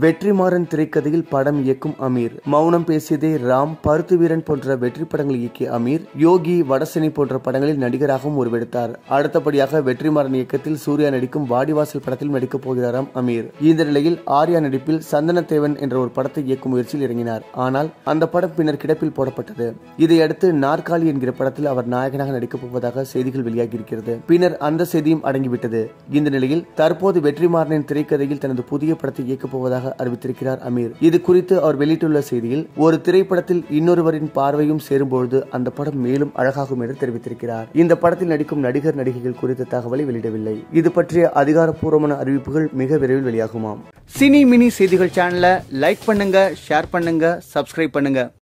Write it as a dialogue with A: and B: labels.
A: வெற்றிமாறன் திரைக்கதையில் படம் இயக்கும் அமீர் மௌனம் பேசியதே ராம் பருத்து வீரன் போன்ற வெற்றி படங்களை இயக்கிய அமீர் யோகி வடசனி போன்ற படங்களில் நடிகராகவும் உருவெடுத்தார் அடுத்தபடியாக வெற்றிமாறன் இயக்கத்தில் சூர்யா நடிக்கும் வாடிவாசல் படத்தில் நடிக்கப் போகிறாராம் அமீர் இந்த நிலையில் ஆர்யா நடிப்பில் சந்தனத்தேவன் என்ற ஒரு படத்தை இயக்கும் முயற்சியில் இறங்கினார் ஆனால் அந்த படம் பின்னர் கிடப்பில் போடப்பட்டது இதையடுத்து நாற்காலி என்கிற படத்தில் அவர் நாயகனாக நடிக்கப் போவதாக செய்திகள் வெளியாகியிருக்கிறது பின்னர் அந்த செய்தியும் அடங்கிவிட்டது இந்த நிலையில் தற்போது வெற்றிமாறனின் திரைக்கதையில் தனது புதிய படத்தை இயக்கப் போவதாக அறிவித்திருக்கிறார் அமீர் இது குறித்து அவர் வெளியிட்டுள்ள செய்தியில் ஒரு திரைப்படத்தில் இன்னொருவரின் பார்வையும் சேரும்பொழுது அந்த படம் மேலும் அழகாகும் என்று தெரிவித்திருக்கிறார் இந்த படத்தில் நடிக்கும் நடிகர் நடிகைகள் குறித்த தகவலை வெளியிடவில்லை இது பற்றிய அதிகாரப்பூர்வமான அறிவிப்புகள் மிக விரைவில் வெளியாகுமாம்
B: சினி மினி செய்திகள் சேனலை லைக் பண்ணுங்க ஷேர் பண்ணுங்க சப்ஸ்கிரைப் பண்ணுங்க